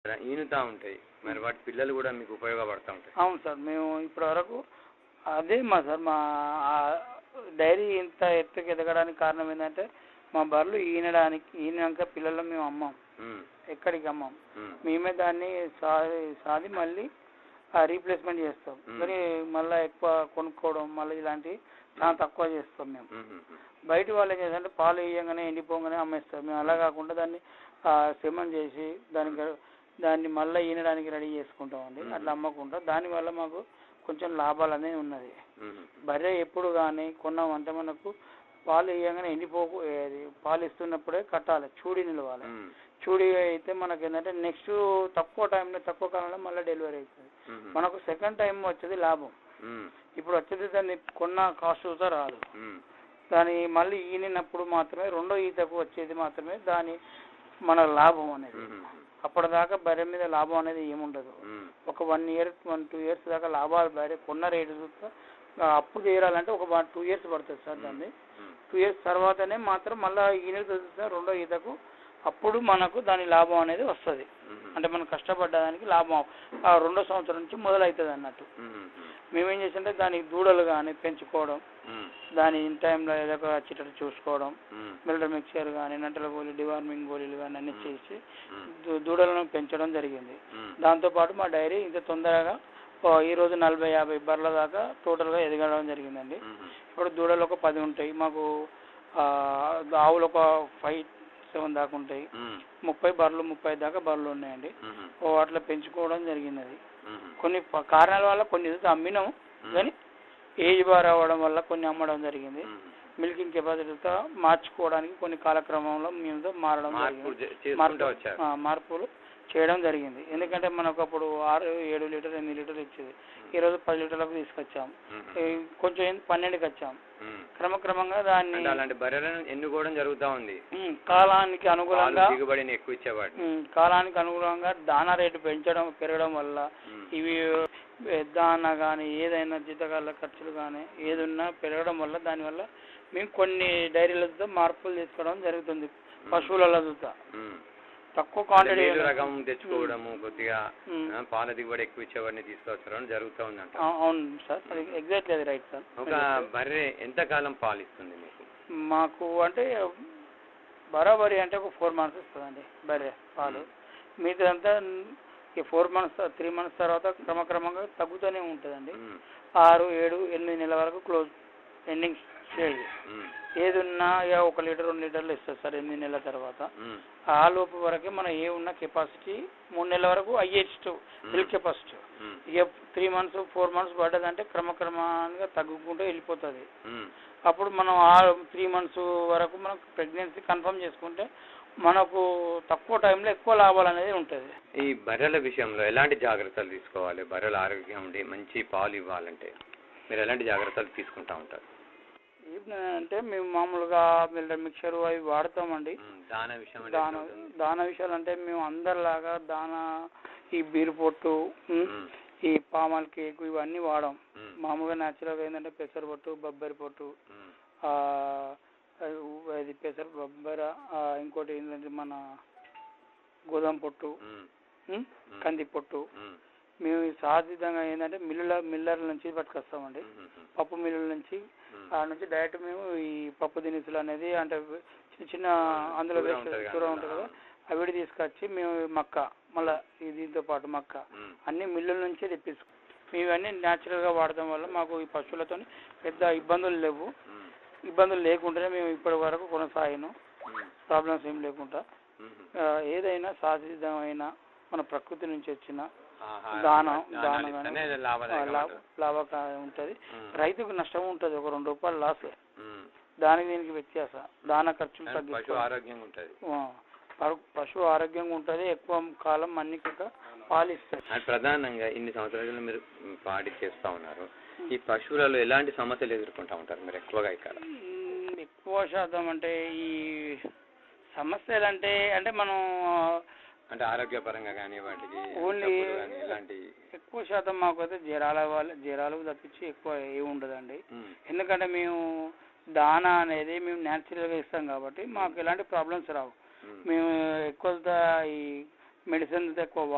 ప్ర- ఈనుతా ఉంటాయి మరి వాటి పిల్లలు కూడా మీకు ఉపయోగపడుతూ ఉంటాయి అవును సార్ మేము ఇప్పటి వరకు అదే మా సార్ మా ఆ డైరీ ఇంత ఎత్తుకు ఎదగడానికి కారణం ఏంటంటే మా బర్రెలు ఈనడానికి ఈనాక పిల్లలు మేము అమ్మాం ఉమ్, ఎక్కడికి అమ్మాం ఉమ్, మేమే దాన్ని సాది సాది మళ్ళీ రీప్లేస్మెంట్ చేస్తాం మ్మ్. కానీ మళ్ళీ ఎక్కువ కొనుక్కోవడం మళ్ళీ ఇలాంటివి చాలా తక్కువ చేస్తాం మేము ఉమ్, ఉమ్, ఉమ్. బయట వాళ్ళు ఏం చేస్తారంటే పాలు వేయంగానే ఎండిపోగానే అమ్మేస్తారు మేము అలా కాకుండా దాన్ని సిమెంట్ చేసి దానికి దాన్ని మళ్ళీ ఈనడానికి రెడీ చేసుకుంటామండి మ్మ్. అట్లా అమ్మకుండా దానివల్ల మాకు కొంచెం లాభాలు అనేది ఉన్నది ఉమ్, బర్రె ఎప్పుడు కానీ కొన్నామంటే మనకు పాలు వేయగానే ఎండిపోకు ఏది పాలు ఇస్తున్నప్పుడే కట్టాలి చూడి నిలవాలి ఉమ్, చూడి అయితే మనకి ఏంటంటే నెక్స్ట్ తక్కువ టైంలో తక్కువ కాలంలో మళ్ళీ డెలివరీ అవుతుంది ఉమ్, మనకు సెకండ్ టైం వచ్చేది లాభం ఉమ్, ఇప్పుడు వచ్చేది దాన్ని కొన్న కాస్ట్ కూడా రాదు ఉమ్, దాని మళ్ళీ ఈనినప్పుడు మాత్రమే రెండో ఈతకు వచ్చేది మాత్రమే దాని మన లాభం అనేది ఉమ్, అప్పటిదాకా బర్రె మీద లాభం అనేది ఏముండదు ఉమ్, ఒక one year one two years దాకా లాభాలు బర్రె కొన్న రేటు చూస్తే ఆ, అప్పు చేయాలంటే ఒక వన్ టూ ఇయర్స్ పడుతుంది సార్ దాన్ని ఉమ్, టూ ఇయర్స్ తర్వాతనే మాత్రం మళ్ళీ ఈయన చూస్తే రెండో ఈతకు అప్పుడు మనకు దాని లాభం అనేది వస్తుంది ఉమ్, అంటే మనం కష్టపడ్డదానికి లాభం ఆ రెండో సంవత్సరం నుంచి మొదలవుతుంది అన్నట్టు ఉమ్, ఉమ్, మేమేం చేస్తుంటే దానికి దూడలు కానీ పెంచుకోవడం ఉమ్, దాని ఇన్ టైంలో ఏదో ఒక వచ్చేటట్టు చూసుకోవడం ఉమ్, మిల్డర్ మిక్చర్ కానీ నంటల గోళీ డివార్మింగ్ గోళీలు కానీ అన్ని చేసి ఉమ్, దూ- దూడలను పెంచడం జరిగింది ఉమ్, దాంతోపాటు మా డైరీ ఇంత తొందరగా ఓ ఈ రోజు నలభై యాభై బర్ల దాకా టోటల్గా ఎదగడం జరిగిందండి ఉమ్, ఇప్పుడు దూడలు ఒక పది ఉంటాయి మాకు ఆ, ఆవులు ఒక ఫైవ్ సెవెన్ దాకా ఉంటాయి ఉమ్, ముప్పై బర్రెలు ముప్పై దాకా బర్రెలు ఉన్నాయండి ఉమ్, ఓ అట్లా పెంచుకోవడం జరిగినది ఉమ్, కొన్ని ప- కారణాల వల్ల కొన్ని అయితే అమ్మినాం కానీ ఏజ్ బార్ అవ్వడం వల్ల కొన్ని అమ్మడం జరిగింది ఉమ్. మిల్కింగ్ కెపాసిటీతో మార్చుకోవడానికి కొన్ని కాలక్రమంలో మేము మారడం మార్పులు జరిగింది చే- చేసుకుంటూ మార్పు- వచ్చారు ఆ, మార్పులు చేయడం జరిగింది ఎందుకంటే మనకు అప్పుడు ఆరు ఏడు లీటర్ ఎనిమిది లీటర్లు ఇచ్చేది ఈ రోజు పది లీటర్లకు తీసుకొచ్చాం ఉమ్, ఈ కొంచెం ఏంది పన్నెండుకి వచ్చాం ఉమ్. క్రమక్రమంగా దాన్ని అంటే అలాంటి బర్రెలను ఎన్నుకోవడం జరుగుతూ ఉంది ఉమ్, కాలానికి పాలు అనుగుణంగా దిగుబడిని ఎక్కువ ఇచ్చేవాడు ఉమ్, కాలానికి అనుగుణంగా దానా రేటు పెంచడం పెరగడం వల్ల ఉమ్, ఇవి ఏ, దానా కానీ ఏదైనా జీతకాల ఖర్చులు కానీ ఏది ఉన్నా పెరగడం వల్ల దానివల్ల మేము కొన్ని డైరీలతో మార్పులు తీసుకోవడం జరుగుతుంది పశువులలో చూస్తా ఉమ్. తక్కువ అంటే క్వాంటిటీ మేలు రకం తెచ్చుకోవడము కొద్దిగా ఉమ్. ఆ, పాల దిగుబడి ఎక్కువ ఇచ్చేవాడిని తీసుకొచ్చడం జరుగుతూ ఉందంట ఆ, అవును సార్ అది ఎగ్జాక్ట్లీ అది రైట్ సార్ ఒక బర్రె ఎంతకాలం పాలు ఇస్తుంది మీకు మాకు అంటే బరాబరి అంటే ఒక ఫోర్ మంత్స్ ఇస్తుందండి బర్రె పాలు మిగతాదంతా ఈ ఫోర్ మంత్స్ త్రీ మంత్స్ తర్వాత క్రమక్రమంగా తగ్గుతూనే ఉంటుందండి ఉమ్, ఆరు ఏడు ఎనిమిది నెలల వరకు క్లోజ్ ఎండింగ్ స్టేజ్ ఉమ్, ఏది ఉన్నా ఇక ఒక లీటర్ రెండు లీటర్లు ఇస్తుంది సార్ ఎనిమిది నెలల తర్వాత ఉమ్, ఆ లోపు వరకే మనం ఏ ఉన్న కెపాసిటీ మూడు నెలల వరకు హైయెస్ట్ మిల్క్ కెపాసిటీ ఉమ్, ఇక త్రీ మంత్స్ ఫోర్ మంత్స్ పడ్డదంటే క్రమక్రమంగా తగ్గుకుంటూ వెళ్ళిపోతుంది ఉమ్, అప్పుడు మనం ఆ త్రీ మంత్స్ వరకు మనం ప్రెగ్నెన్సీ కన్ఫర్మ్ చేసుకుంటే మనకు తక్కువ టైంలో ఎక్కువ లాభాలు అనేది ఉంటుంది ఈ బర్రెల విషయంలో ఎలాంటి జాగ్రత్తలు తీసుకోవాలి బర్రెల ఆరోగ్యం ఉండి మంచి పాలు ఇవ్వాలంటే మీరు ఎలాంటి జాగ్రత్తలు తీసుకుంటా ఉంటారు అంటే మేము మామూలుగా మిల్లర్ మిక్చర్ అవి వాడతామండి ఉమ్, దాన విషయం అంటే దాన ఎట్లా ఉంటుంది? దాన విషయాలు అంటే మేము అందరిలాగా దాన ఈ బీరు పొట్టు ఉమ్, ఉమ్, ఈ పామాల్ కేక్ ఇవన్నీ వాడం ఉమ్, మామూలుగా న్యాచురల్గా ఏంటంటే పెసర పొట్టు బొబ్బరి పొట్టు ఉమ్, ఆ, అది పెసర బొబ్బర ఆ, ఇంకోటి ఏంటంటే మన గోధుమ పొట్టు ఉమ్, ఉమ్, ఉమ్, కంది పొట్టు ఉమ్, మేము సహజంగా ఏంటంటే మిల్లుల మిల్లర్ల నుంచి పట్టుకొస్తామండి ఉమ్, ఉమ్, పప్పు మిల్లుల నుంచి ఉమ్, ఆ నుంచి డైరెక్ట్ మేము ఈ పప్పు దినుసులు అనేది అంటే చిన్న చిన్న అందులో కూర వేస్తే ఉంటది కూర కదా, ఉంటుంది కదా అవిడి తీసుకొచ్చి మేము మక్క మళ్ళీ దీంతో పాటు మక్క ఉమ్, అన్ని మిల్లుల నుంచే తెప్పించుకో మేము ఇవన్నీ న్యాచురల్గా వాడటం వల్ల మాకు ఈ పశువులతో పెద్ద ఇబ్బందులు లేవు ఉమ్, ఇబ్బందులు లేకుండానే మేము ఇప్పటి వరకు కొనసాగాను ఉమ్, ప్రాబ్లమ్స్ ఏం లేకుండా ఉమ్, ఆ, ఏదైనా సహజమైన మన ప్రకృతి నుంచి వచ్చిన ఆహారం, దానం దానాలు దానం ఇస్తేనే కానీ లాభదాయకం లాభ ఉంటుంది. లాభకారం ఉంటుంది ఉమ్, రైతుకు నష్టం ఉంటుంది ఒక రెండు రూపాయలు లాస్ ఉమ్, దానికి దీనికి వ్యత్యాసం దాన ఖర్చులు కానీ పశువు తగ్గించుకోవాలి ఆరోగ్యంగా ఉంటుంది ఆ, పరు- పశువు ఆరోగ్యంగా ఉంటుంది ఎక్కువ కాలం మన్నిక పాలిస్తుంది అది ప్రధానంగా ఇన్ని సంవత్సరాలు మీరు పాడి చేస్తా ఉన్నారు ఈ పశువులలో ఎలాంటి సమస్యలు ఎదుర్కొంటా ఉంటారు మీరు ఎక్కువగా ఇక్కడ మ్, ఎక్కువ శాతం అంటే ఈ సమస్యలు అంటే అంటే మనం అంటే ఆరోగ్యపరంగా కానీ వాటికి Only- జబ్బులు కానీ ఎలాంటి ఎక్కువ శాతం మాకు అయితే జ్వరాల వాళ్ళ జ్వరాలు తప్పించి ఎక్కువ ఏమి ఉండదండి ఉమ్, ఎందుకంటే మేము దానా అనేది మేము న్యాచురల్గా ఇస్తాం కాబట్టి మాకు ఎలాంటి ప్రాబ్లమ్స్ రావు ఉమ్, మేము ఎక్కువ ఈ మెడిసిన్ ఎక్కువ